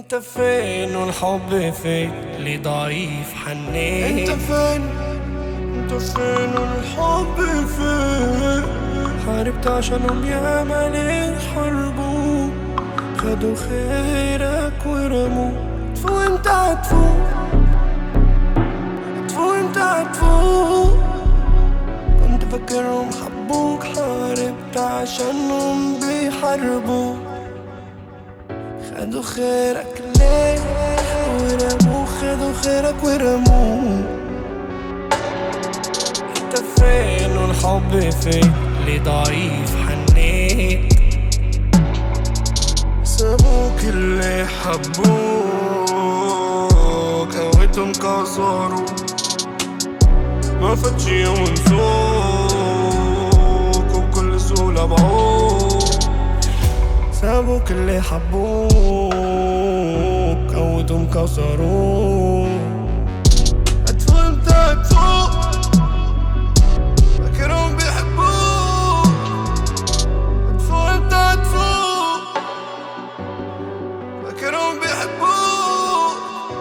انت فين والحب فين اللي ضعيف حنين انت فين انت فين والحب فين حاربت عشانهم يا مالي حربوا خدوا خيرك ورموا تفو انت هتفو تفو انت هتفو كنت فاكرهم حبوك حاربت عشانهم بيحاربوا خدوا خيرك ليه ورموا خدوا خيرك ورموه انت فين والحب فين اللي ضعيف حنيت سابوك اللي حبوك هويتهم كسروا ما فاتش يوم نسوك وبكل سهولة بعوك سابوك اللي حبوك قوتهم كسروك هتفوق انت هتفوق فاكرهم بيحبوك هتفوق انت هتفوق فاكرهم بيحبوك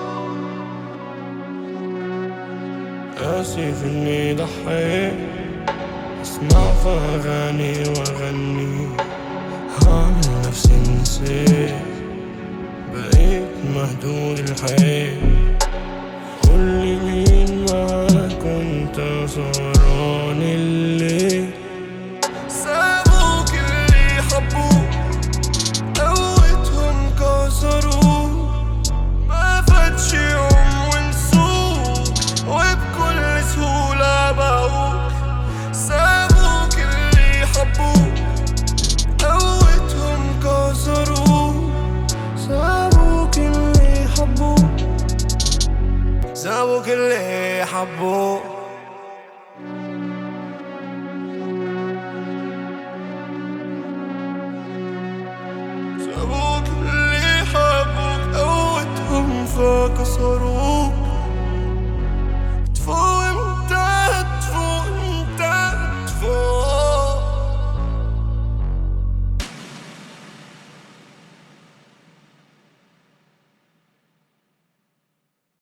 آسف إني ضحيت أسمع في أغاني وأغني هعمل نفسي نسيت بقيت مهدود الحيل قولي مين معاك كنت سهران الليل سابوك اللي حبوك قوتهم كسروك ما فاتش يوم ونسوك وبكل سهولة باعوك سابوك اللي حبوك قوتهم كسروك سابوك اللي حبوك سابوك اللي حبوك سابوك اللي حبوك قوتهم فكسروك